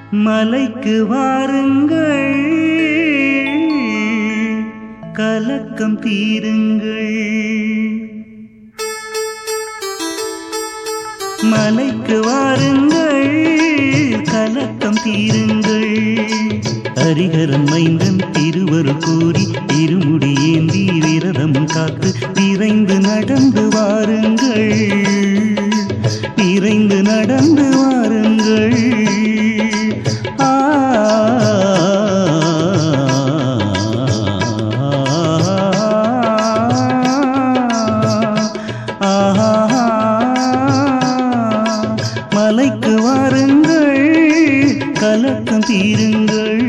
மலைக்கு வாருங்கள் கலக்கம் தீருங்கள் மலைக்கு வாருங்கள் கலக்கம் தீருங்கள் ஹரிஹரன் மைந்தன் திருவருள் கூறி இருமுடி ஏந்தி விரதம் காத்து விரைந்து நடந்து வாருங்கள் விரைந்து நடந்து வாருங்கள் ஆ மலைக்கு வாருங்கள் கலக்கம் தீருங்கள்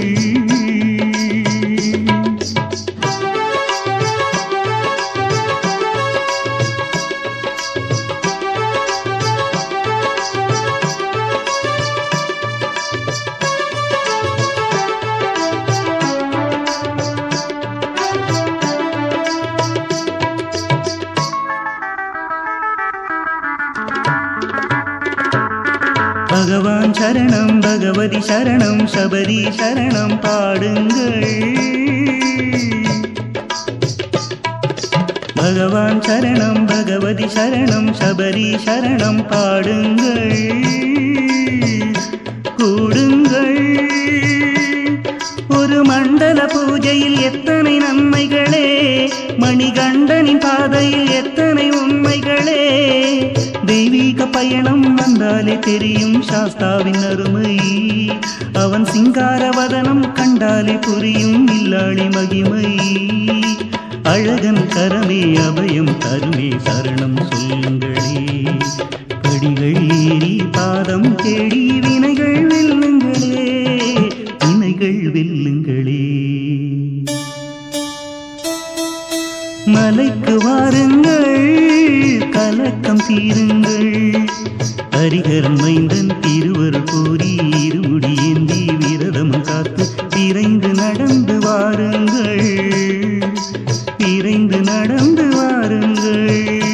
பகவான் சரணம் பகவதி சரணம் சபரி சரணம் பாடுங்கள் பகவான் சரணம் பகவதி சரணம் சபரி சரணம் பாடுங்கள் கூடுங்கள் ஒரு மண்டல பூஜையில் எத்தனை நன்மைகளே மணிகண்டனின் பாதையில் எத்தனை உண்மைகளே தெய்வீக பயணம் வந்தாலே தெரியும் சாஸ்தாவின் அருமை அவன் சிங்கார வதனம் கண்டாலே புரியும் இல்லாளி மகிமை அழகன் கரமே அபயம் தருமே சரணம் சொல்லுங்களே படிகள் ஏறி பாதம் தேடி வினைகள் வெல்லுங்களே வினைகள் வெல்லுங்களே மலைக்கு வாருங்கள் கலக்கம் தீருங்கள் ஹரிகரன் மைந்தன் திருவருள் கூறி இருமுடி ஏந்தி விரதம் காத்து விரைந்து நடந்து வாருங்கள் விரைந்து நடந்து வாருங்கள்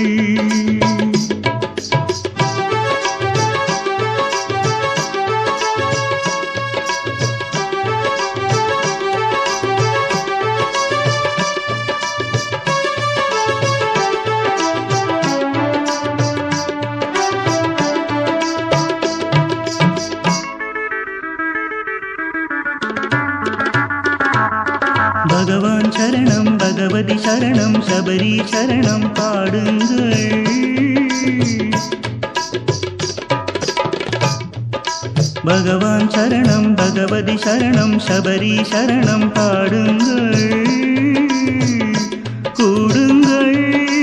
பகவான் சரணம் பகவதி சரணம் சபரி சரணம் பாடுங்கள் பகவான் சரணம் பகவதி சரணம் சபரி சரணம் பாடுங்கள் கூடுங்கள்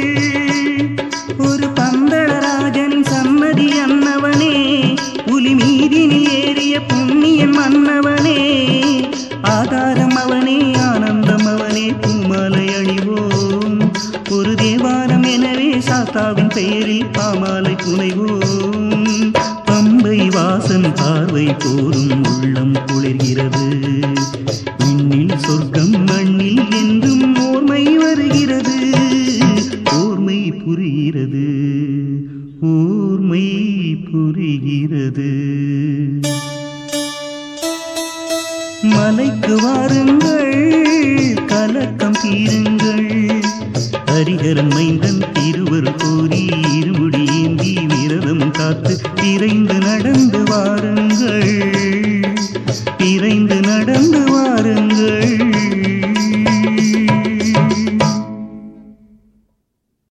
ஒரு பந்தளராஜனின் சன்னதி அன்னவனே புலி மீதினில் ஏறிய புண்ணியன் மன்னவனே ஆதாரம் அவனே ஆனந்தம் அவனே பூமாலை அணிவோம் ஒரு தேவாரம் எனவே சாஸ்தாவின் பெயரில் பாமாலை புனைவோம் பம்பை வாசன் பார்வை போரும் உள்ளம் குளிர்கிறது விண்ணில் சொர்க்கம் மண்ணில் என்றும் ஓர்மை வருகிறது ஓர்மை புரிகிறது ஓர்மை புரிகிறது மலைக்கு வாருங்கள் கலக்கம் தீருங்கள் ஹரிஹரன் மைந்தன் திருவருள் கூறி இருமுடி ஏந்தி விரதம் காத்து விரைந்து நடந்து வாருங்கள் விரைந்து நடந்து